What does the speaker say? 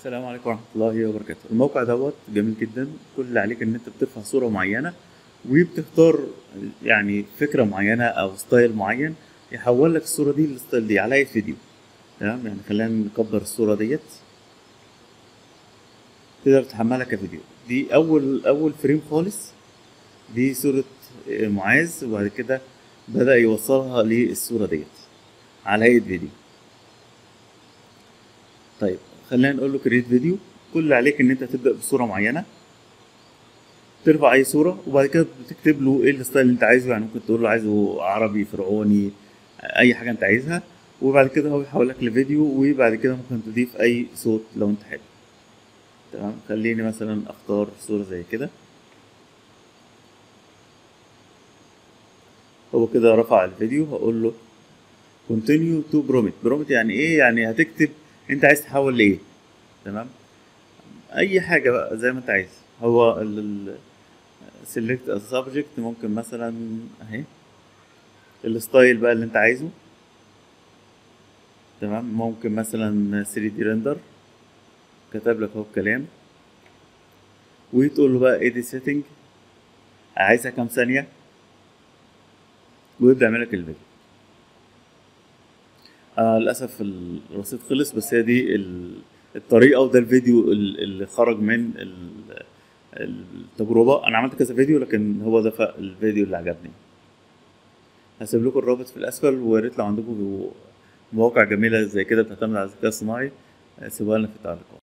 السلام عليكم ورحمة الله وبركاته الموقع دوت جميل جدا كل اللي عليك ان انت بترفع صورة معينة وبتختار يعني فكرة معينة او ستايل معين يحول لك الصورة دي للستايل دي على اي فيديو تمام يعني خلينا نكبر الصورة ديت تقدر تحملها كفيديو دي اول اول فريم خالص دي صورة معاذ وبعد كده بدأ يوصلها للصورة ديت على هيئة فيديو طيب خلينا نقول له كريت فيديو كل اللي عليك ان انت تبدا بصوره معينه ترفع اي صوره وبعد كده بتكتب له ايه الستايل اللي انت عايزه يعني ممكن تقول له عايزه عربي فرعوني اي حاجه انت عايزها وبعد كده هو يحول لك لفيديو وبعد كده ممكن تضيف اي صوت لو انت حابب تمام خليني مثلا اختار صوره زي كده هو كده رفع الفيديو هقول له continue to prompt prompt يعني ايه يعني هتكتب انت عايز تحول لايه تمام اي حاجه بقى زي ما انت عايز هو ال select a subject ممكن مثلا اهي الستايل بقى اللي انت عايزه تمام ممكن مثلا 3 دي ريندر كتب لك اهو الكلام وتقول له بقى ايه دي سيتنج عايزها كام ثانيه ويبدا يعمل لك الفيديو آه للاسف الرصيد خلص بس هي دي الطريقه وده الفيديو اللي خرج من التجربه انا عملت كذا فيديو لكن هو ده الفيديو اللي عجبني هسيب لكم الرابط في الاسفل ويا ريت لو عندكم مواقع جميله زي كده بتعتمد على الذكاء الصناعي سيبوها لنا في التعليقات